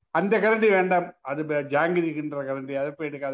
அந்த கரண்டி வேண்டாம் அது பே- ஜாங்கிரிக்கின்ற கரண்டி அதை போய் எடுக்காத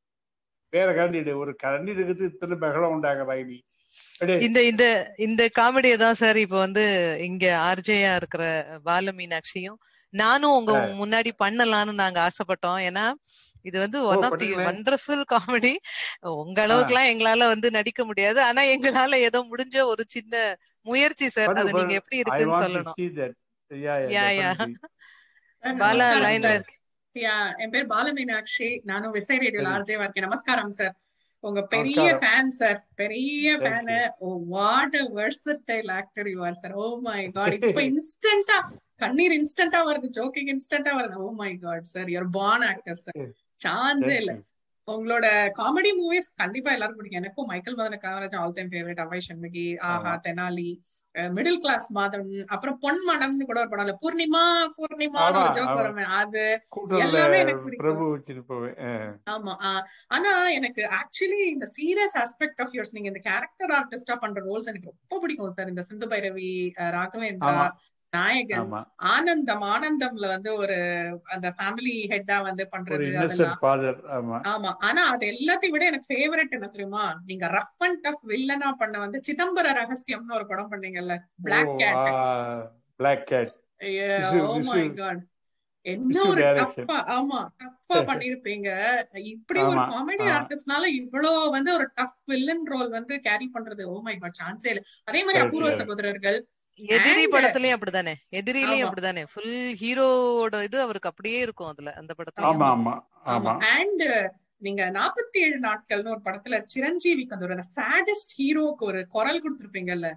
வேற கரண்டி எடு ஒரு கரண்டி எடுக்கிறது இத்தனை பகலம் உண்டாகிறா நீ எடு. இந்த இந்த இந்த காமெடியை தான் சார் இப்போ வந்து இங்க ஆர்ஜேயா இருக்கிற பால மீனாட்சியும் நானும் உங்க முன்னாடி பண்ணலாம்னு நாங்க ஆசைப்பட்டோம் ஏன்னா இது வந்து ஒன் ஆஃப் தி பண்ணுங்களேன். வண்டர்ஃபுல் காமெடி உங்க அளவுக்கு எல்லாம் எங்களால வந்து நடிக்க முடியாது ஆனா எங்களால ஏதோ முடிஞ்ச ஒரு சின்ன முயற்சி சார் பண்ணு, அது நீங்க பண்ணு. எப்படி I இருக்குன்னு want to சொல்லணும் see that. Yeah, yeah, Yeah, yeah. definitely. Bala நமஸ்காரம் லைன்ல சார் இருக்கு யா என் பேர் பால மீனாட்சி நானும் விசை ரேடியோல சரி. ஆர்ஜேவா இருக்கேன் நமஸ்காரம் சார் உங்க பெரிய நமஸ்காரம். ஃபேன் சார் பெரிய Thank fan what a versatile actor you are sir oh my god இப்ப இன்ஸ்டன்டா கண்ணீர் இன்ஸ்டன்டா வருது ஜோக்கிங் இன்ஸ்டன்டா வருது oh my god sir your born actor sir Yes. சான்ஸே Thank இல்ல you. உங்களோட காமெடி மூவிஸ் கண்டிப்பா எல்லாரும் பிடிக்கும் எனக்கும் Michael Madana Kamaraj all time favourite Avvai Shanmughi ஆஹா ஆமா. தெனாலி மிடில் கிளாஸ் மாதவன் அப்புறம் பொன் மனம்னு கூட ஒரு படம் இல்ல பூர்ணிமா பூர்ணிமான்னு ஒரு ஆமா, ஜோக் ஆமா. வருமே அது கூட்டம்ல எல்லாமே எனக்கு பிடிக்கும். பிரபு வச்சிருப்பவன் ஆ. ஆமா ஆஹ் ஆனா எனக்கு ஆக்சுவலி இந்த சீரியஸ் ஆஸ்பெக்ட் ஆஃப் யோர்ஸ் நீங்க இந்த கேரக்டர் ஆர்டிஸ்டா பண்ற ரோல்ஸ் எனக்கு ரொம்ப பிடிக்கும் சார் இந்த சிந்து பைரவி அஹ் ராகவேந்திரா ஆமா. நாயகன் ஆமா ஆனந்தம் ஆனந்தம்ல வந்து ஒரு அந்த ஃபேமிலி ஹெட்டா வந்து ஒரு பண்றது அதெல்லாம் இன்னசென்ட் ஃபாதர் ஆமா ஆமா ஆனா அது எல்லாத்தையும் விட எனக்கு ஃபேவரட் என்ன தெரியுமா நீங்க ரஃப் அண்ட் டஃப் வில்லனா பண்ண வந்து சிதம்பர ரகசியம்னு ஒரு படம் பண்ணீங்கல்ல black cat black cat Visu- oh my Visu- god என்ன Visu ஒரு direction. டஃப்பா ஆமா டஃப்பா பண்ணிருப்பீங்க இப்படி ஒரு ஆமா, காமெடி ஆமா. ஆர்டிஸ்ட்னால இவ்வளோ வந்து ஒரு டஃப் வில்லன் ரோல் வந்து கேரி பண்றது ஓ மை காட் சான்ஸே இல்ல அதே மாதிரி Correct, அபூர்வ correct. சகோதரர்கள் எதிரி And- படத்துலயும் அப்படிதானே எதிரிலயும் ஆமா. அப்படிதானே ஃபுல் ஹீரோவோட இது அவருக்கு அப்படியே இருக்கும் அதுல அந்த படத்துல ஆமா ஆமா ஆமா ஆமா அண்ட் நீங்க நாற்பத்தி ஏழு நாட்கள்னு ஒரு படத்துல சிரஞ்சீவிக்கு அந்த ஒரு சாடஸ்ட் ஹீரோக்கு ஒரு குரல் கொடுத்திருப்பீங்கல்ல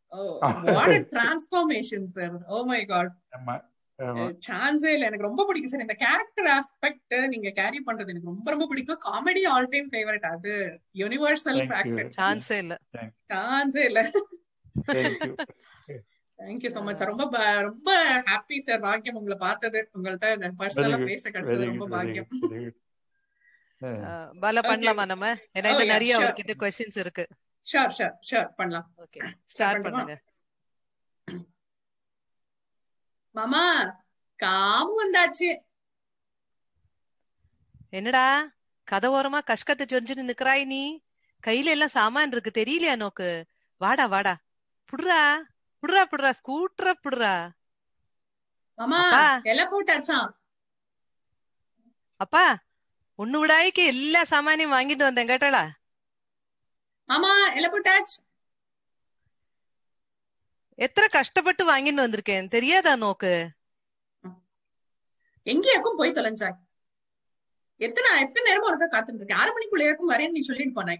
what transformation sir oh my god ஆமா ஆமா சான்ஸே இல்ல எனக்கு ரொம்ப பிடிக்கும் சார் இந்த கேரக்டர் ஆஸ்பெக்ட் நீங்க கேரி பண்றது எனக்கு ரொம்ப ரொம்ப பிடிக்கும் காமெடி ஆல் டைம் ஃபேவரட் அது யூனிவர்சல் Thank you. ஃபேக்டர் சான்ஸே இல்ல சான்ஸே இல்ல thank you thank you so much sir ரொம்ப ப- ரொம்ப ஹாப்பி சார் பாக்கியம் உங்களை பார்த்தது உங்கள்ட்ட பர்சனலா good. பேச வெரி கிடைச்சது ரொம்ப குட் வெரி பாக்கியம் good very good ah Bala Okay. பண்ணலாமா நம்ம ஏன்னா Oh, இன்னும் yeah, நிறைய sure. அவர்கிட்ட கொஸ்டின்ஸ் இருக்கு ஷூர் ஷூர் ஷூர் பண்ணலாம் ஓகே ஸ்டார்ட் பண்ணட்டுமா? பண்ணுங்க மாமா காமு வந்தாச்சு என்னடா கதை ஓரமா கஷ்கத்தை சொரிஞ்சுட்டு நிக்கறாய் நீ கையில எல்லாம் சாமான் இருக்கு தெரியலையா நோக்கு வாடா வாடா புடுறா புடுறா புடுறா ஸ்கூட்டரா புடுறா மாமா அப்பா. எல்லாம் போட்டாச்சாம் அப்பா ஒண்ணு விடாய்க்கு எல்லா சாமானையும் வாங்கிட்டு வந்தேன் கேட்டாளா மாமா எல்லாம் போட்டாச்சு எத்தனை கஷ்டப்பட்டு வாங்கிட்டு வந்திருக்கேன் தெரியாதா நோக்கு எங்கேயாக்கும் போய் தொலைஞ்சாய் எத்தனை எத்தனை நேரமா உனக்கு காத்துட்டு இருக்கேன் ஆறு மணிக்குள்ளேயாக்கும் வரேன்னு நீ சொல்லிட்டு போனாய்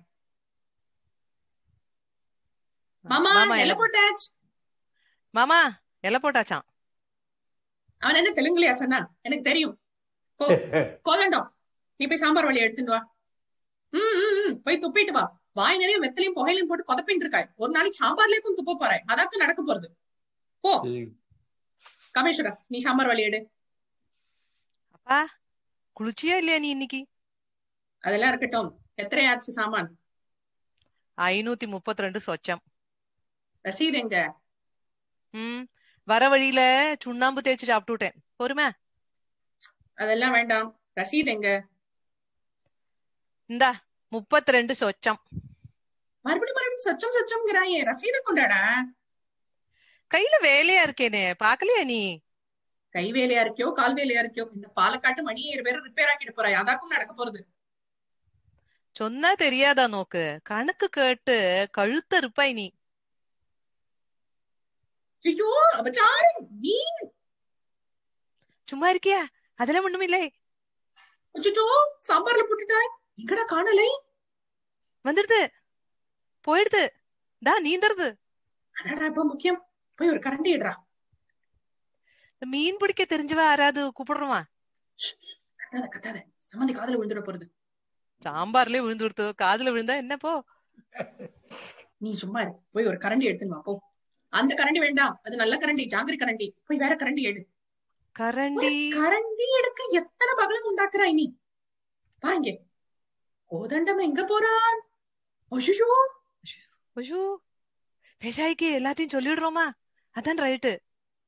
மாமா மாமா எல்லாம் எல்லாம் போட்டாச்சு மாமா எல்லாம் போட்டாச்சாம் அவன் என்ன தெலுங்குலயா சொன்னான் எனக்கு தெரியும் போ கோதண்டம் நீ போய் சாம்பார் வழி எடுத்துட்டு வா ம் ம், ம் போய் துப்பிட்டு வா வாய் நிறைய வெத்தலையும் புகையிலையும் போட்டு கொதப்பிட்டு இருக்காய் ஒரு நாளைக்கு சாம்பார்லயும் துப்ப போறாய் அதாக்கு நடக்க போறது போ காமேஸ்வரா நீ சாம்பார் வழி எடு அப்பா குளிச்சியா இல்லையா நீ இன்னைக்கு அதெல்லாம் இருக்கட்டும் எத்தனை ஆச்சு சாமான் ஐநூத்தி முப்பத்தி ரெண்டு சொச்சம் ரசீது எங்க ம் வர வழியில சுண்ணாம்பு தேய்ச்சி சாப்பிட்டுட்டேன் பொறுமை அதெல்லாம் வேண்டாம் ரசீது எங்க இந்தா முப்பத்தி ரெண்டு சொச்சம் மறுபடியும் மறுபடியும் சச்சம் சச்சம்ங்கிறாயே ரசீது கொண்டாடா கையில வேலையா இருக்கேனே பாக்கலையா நீ கை வேலையா இருக்கியோ கால் வேலையா இருக்கியோ இந்த பாலக்காட்டு மணி ஏழு பேரும் ரிப்பேர் ஆக்கிட்டு போறாய் அதாக்கும் நடக்க போறது சொன்னா தெரியாதா நோக்கு கணக்கு கேட்டு கழுத்த இருப்பாய் நீ ஐயோ அபச்சாரி நீ சும்மா இருக்கியா அதெல்லாம் ஒண்ணுமில்லை அச்சோ சாம்பார்ல போட்டுட்டாய் எங்கடா காணலை வந்துடுது போயிடுது டா நீந்தருது அதாடா இப்ப முக்கியம் போய் ஒரு கரண்டி இடா மீன் பிடிக்க தெரிஞ்சவ யாராவது கூப்பிடுறோமா கத்தாத கத்தாத சம்மந்தி காதுல விழுந்துட போறது சாம்பார்லயே விழுந்து கொடுத்து காதுல விழுந்தா என்ன போ நீ சும்மா இரு போய் ஒரு கரண்டி எடுத்துன்னு வா போ அந்த கரண்டி வேண்டாம் அது நல்ல கரண்டி ஜாங்கிரி கரண்டி போய் வேற கரண்டி எடு கரண்டி கரண்டி எடுக்க எத்தனை பகலம் உண்டாக்குறாய் நீ வாங்க கோதண்டம் எங்க போறான் அய்யோ ஐயோ பேசாய்க்கு எல்லாத்தையும் சொல்லிடுறோமா அதான் ரைட்டு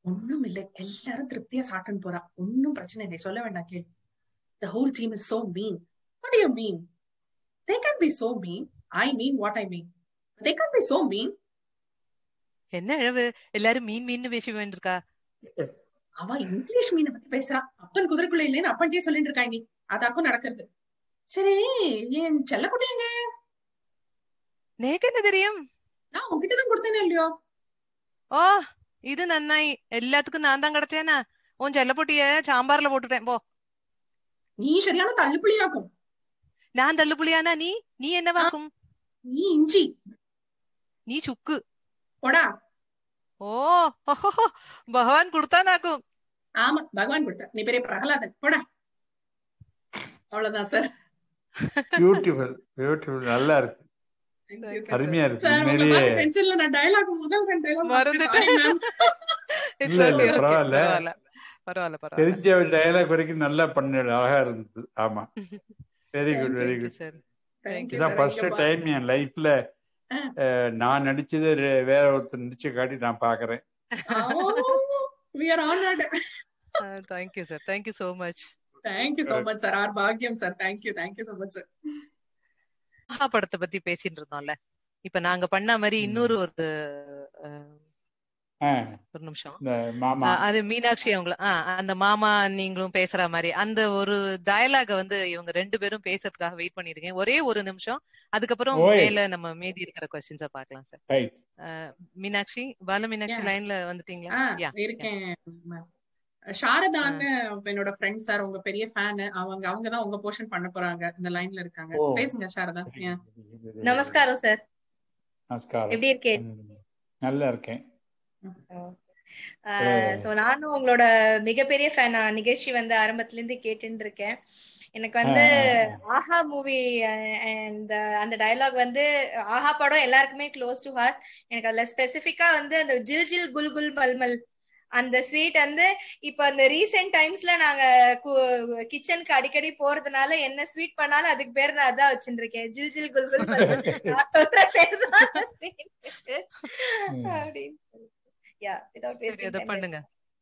ஒண்ணும் இல்ல எல்லாரும் திருப்தியா சாப்பிட்டுன்னு போறா ஒன்னும் பிரச்சனை இல்லை சொல்ல வேண்டாம் கேள் the whole team is so mean what do you mean they can be so mean i mean what i mean they can be so mean என்ன இழவு எல்லாரும் மீன் மீன் பேசி வேண்டிருக்கா அவ இங்கிலீஷ் மீனை பத்தி பேசுறா அப்பன் குதிரைக்குள்ள இல்லைன்னு அப்பன்ட்டே சொல்லிட்டு இருக்கா நீ அதாக்கும் நடக்கிறது சரி என் செல்லக்குட்டி எங்க നേക്ക് என்ன தெரியும் நான் உன்கிட்ட தான் கொடுத்தேனே இல்லையோ ഓ ഇത് നന്നായി എല്ലാத்துக்கும் நான் தான் கிடைச்சேனா உன் செல்லப்பொட்டிய சாம்பார்ல போட்டுட்டேன் போ நீ சரியான தள்ளுப்புளியாக்கும் நான் தள்ளுபுளியானா நீ நீ என்னவாக்கும் நீ இஞ்சி നീ ചുക്ക് போடா ഓ ഓഹോ ഭഗവാൻ കൊടുത്താനാക്കും ஆமா பகவான் கொடுத்த நீ பெரிய பிரகலாதன் போடா அவ்வளவுதான் சார் பியூட்டிஃபுல் பியூட்டிஃபுல் நல்லா இருக்கு அருமையா இருக்கு சார் உங்களை உண்மையிலேயே பார்த்து டென்ஷன்ல நான் டயலாக் முதல் ரெண்டு dialogue மறந்துட்டேன். sorry ma'am. It's இல்ல, இல்ல, okay, okay. பரவாயில்ல. பரவாயில்ல பரவாயில்ல பரவாயில்ல தெரிஞ்ச டயலாக் வரைக்கும் நல்லா பண்ண அழகா இருந்தது ஆமா very good very Thank you, good sir. Thank Thank you, இதான் sir. ஃபர்ஸ்ட் இங்க பா- டைம் என் லைஃப்ல ஆ. நான் நடிச்சது ரெ- வேற ஒருத்தர் நடிச்சு காட்டி நான் பாக்குறேன் Oh, we are honored. Uh, thank you, sir. Thank you so much. Thank you so much, sir. Our பாக்கியம், sir. Thank you, thank you so much, sir. மகா படத்தை பத்தி பேசிட்டு இருந்தோம்ல இப்ப நாங்க பண்ண மாதிரி இன்னொரு ஒரு அஹ், ஆ, ஒரு நிமிஷம் இந்த மாமா அஹ், அது மீனாட்சி அவங்கள ஆஹ் அந்த மாமா நீங்களும் பேசுற மாதிரி அந்த ஒரு டயலாக வந்து இவங்க ரெண்டு பேரும் பேசுறதுக்காக வெயிட் பண்ணிருக்கேன் ஒரே ஒரு நிமிஷம் அதுக்கப்புறம் ஓய். மேல நம்ம மீதி இருக்கிற கொஸ்டின்ஸ பார்க்கலாம் சார் Right. மீனாட்சி பால மீனாட்சி Yeah. லைன்ல வந்துட்டீங்களா ஆ, யா இருக்கேன் ma'am. சாரதான்னு என்னோட ஃப்ரெண்ட் சார் உங்க பெரிய ஃபேன் அவங்க அவங்க தான் உங்க போர்ஷன் பண்ண போறாங்க இந்த லைன்ல இருக்காங்க ஓ. பேசுங்க சாரதா Yeah. நமஸ்காரம் சார் நமஸ்காரம் எப்படி இருக்கேன் ம், நல்லா இருக்கேன் சோ நானும் உங்களோட மிகப்பெரிய ஃபேன் நிகழ்ச்சி வந்து ஆரம்பத்துல இருந்து கேட்டுட்டு இருக்கேன் எனக்கு வந்து ஆஹா மூவி அந்த அந்த டயலாக் வந்து ஆஹா படம் எல்லாருக்குமே க்ளோஸ் டு ஹார்ட் எனக்கு அதுல ஸ்பெசிபிக்கா வந்து அந்த ஜில் ஜில் குல் குல் மல்மல் அந்த ஸ்வீட் வந்து இப்ப அந்த ரீசெண்ட் டைம்ஸ்ல நாங்க கிச்சனுக்கு அடிக்கடி போறதுனால என்ன ஸ்வீட் பண்ணாலும் அதுக்கு பேர் நான் அதான் வச்சிருக்கேன் ஜில் ஜில் குல் குல் மல்மல் நான் சொல்ற பேர் தான் sweet. ம். அப்படின்னு யா without சரி wasting அதை time, பண்ணுங்க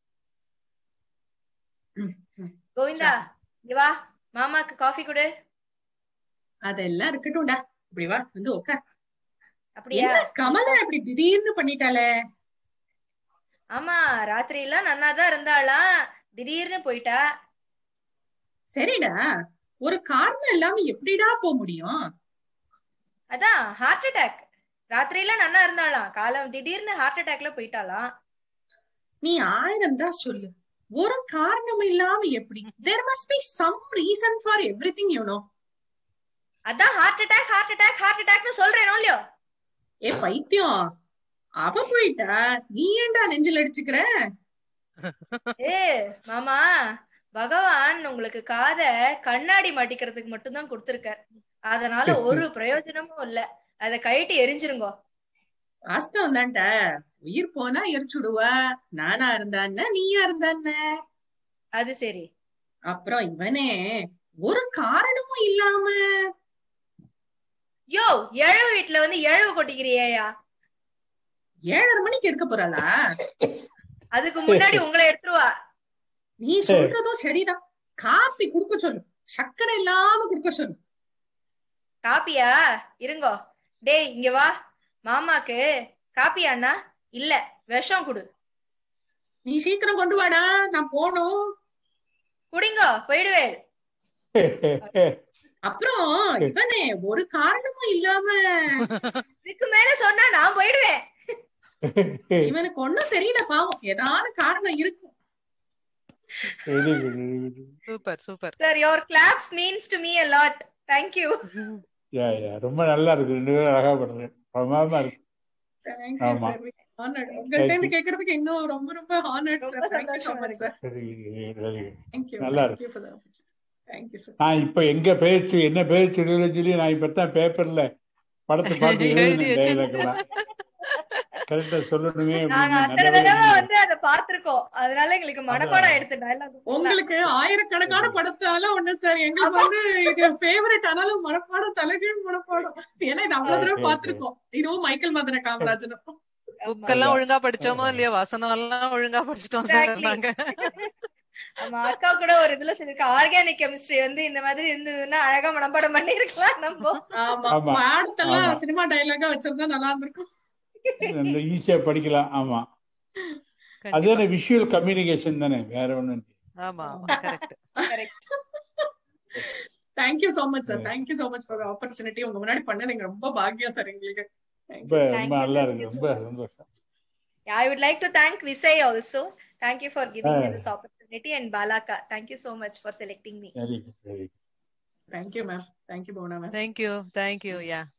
கோவிந்தா இங்க வா மாமாக்கு காஃபி கொடு அதெல்லாம் இருக்கட்டும்டா இப்படி வா வந்து உட்கார் அப்படியா என்ன கமலா இப்படி திடீர்னு பண்ணிட்டாளே ஆமா ராத்திரி எல்லாம் நன்னாதான் இருந்தாளாம் திடீர்னு போயிட்டா சரிடா ஒரு காரணம் இல்லாம எப்படிடா போக முடியும் அதான் ஹார்ட் அட்டாக் ராத்திரி எல்லாம் நன்னா இருந்தாளாம் காலம் திடீர்னு ஹார்ட் அட்டாக்ல போயிட்டாளாம் நீ ஆயிரம் தான் சொல்லு ஒரு காரணம் இல்லாம எப்படி there must be some reason for எவ்ரி திங் யூ நோ அதான் heart attack heart attack heart அட்டாக்னு சொல்றேனோ இல்லையோ ஏ பைத்தியம் அவ போயிட்டா நீ ஏன்டா நெஞ்சில் அடிச்சுக்கிற ஏ மாமா பகவான் உங்களுக்கு காத கண்ணாடி மாட்டிக்கிறதுக்கு மட்டும்தான் கொடுத்திருக்கார் அதனால ஒரு பிரயோஜனமும் இல்ல அத கழட்டி எரிஞ்சிருங்கோ வாஸ்தவம் தான்டா உயிர் போனா எரிச்சுடுவா நானா இருந்தான்னா நீயா இருந்தான்ன அது சரி அப்புறம் இவனே ஒரு காரணமும் இல்லாம யோ எழவு வீட்டுல வந்து எழவு கொட்டிக்கிறியா ஏழரை மணிக்கு எடுக்க போறாளா அதுக்கு முன்னாடி உங்களை எடுத்துருவா நீ சொல்றதும் சரிதான் காப்பி குடுக்க சொல்லு சக்கரை இல்லாம குடுக்க சொல்லு காப்பியா இருங்கோ டேய் இங்க வா மாமாக்கு காப்பியா அண்ணா இல்ல விஷம் குடு நீ சீக்கிரம் கொண்டு வாடா நான் போகணும் குடிங்கோ போயிடுவேள் அப்புறம் இவனே ஒரு காரணமும் இல்லாம இதுக்கு மேல சொன்னா நான் போயிடுவேன் இவனுக்கு ஒண்ணும் தெரியல பாவம் ஏதாவது காரணம் இருக்கும் very good very good super super sir your claps means to me a lot thank you yeah yeah ரொம்ப நல்லா இருக்கு ரெண்டு பேரும் அழகா பண்றேன் பிரமாதமா இருக்கு Thank you, ஆமா. sir. Honored. உங்கள்ட்ட இருந்து கேக்குறதுக்கு இன்னும் ரொம்ப ரொம்ப honored, sir. ரொம்ப Thank you so சந்தோஷமா much, sir. Very good very good Thank you. நல்லா Thank you for the opportunity. Thank you, sir. நான் இப்ப எங்க பேச்சு என்ன பேச்சு எழுதுன்னு சொல்லி நான் இப்பதான் பேப்பர்ல படத்தை பார்த்து எழுதி எழுதினேன் வச்சு டைலாக் எல்லாம் கரெக்டா சொல்லணுமே நாங்க அப்படின்னு அத்தனை தடவை நல்ல வந்து அதை பார்த்திருக்கோம் அதனால எங்களுக்கு மனப்பாடம் எடுத்து dialogue உங்களுக்கு ஆயிரக்கணக்கான படத்தால ஒண்ணு சார் எங்களுக்கு வந்து இது ஃபேவரட் ஆனாலும் மனப்பாடம் தலைகீழ் மனப்பாடம் ஏன்னா இது அவ்வளவு தடவை Okay, okay. பார்த்திருக்கோம் இதுவும் மைக்கேல் மதன காமராஜனும் புக் எல்லாம் ஒழுங்கா படிச்சோமோ இல்லையோ வசனம் எல்லாம் ஒழுங்கா படிச்சிட்டோம் சார் Exactly. நாங்க ஆமா அக்கா கூட ஒரு இதுல சொல்லிருக்க ஆர்கானிக் கெமிஸ்ட்ரி வந்து இந்த மாதிரி இருந்ததுன்னா அழகா மனப்பாடம் பண்ணி இருக்கலாம் நம்ம ஆமா ஆமா. பாடத்தெல்லாம் ஆமா. சினிமா டயலாகா வச்சிருந்தா நல்லா இருந்திருக்கும் இந்த ஈஸியா படிக்கலாம் ஆமா கண்டிப்பா. அதுதானே விஷுவல் கம்யூனிகேஷன் தானே வேற ஒண்ணும் இல்ல. ஆமா ஆமா correct correct thank you so much sir Yeah. Thank you so much for opportunity உங்க முன்னாடி பண்ண நீங்க ரொம்ப பாக்கியம் சார் எங்களுக்கு Thank ரொம்ப you. Thank ரொம்ப you, நல்லா thank இருக்கு you so ரொம்ப much. சந்தோஷம் I would like to thank Visay also. Thank you for giving me Ah. this opportunity and Balaka. Thank you so much for selecting me. சரி சரி Thank you, ma'am. Thank you, Bhuvana, ma'am. Thank you thank you yeah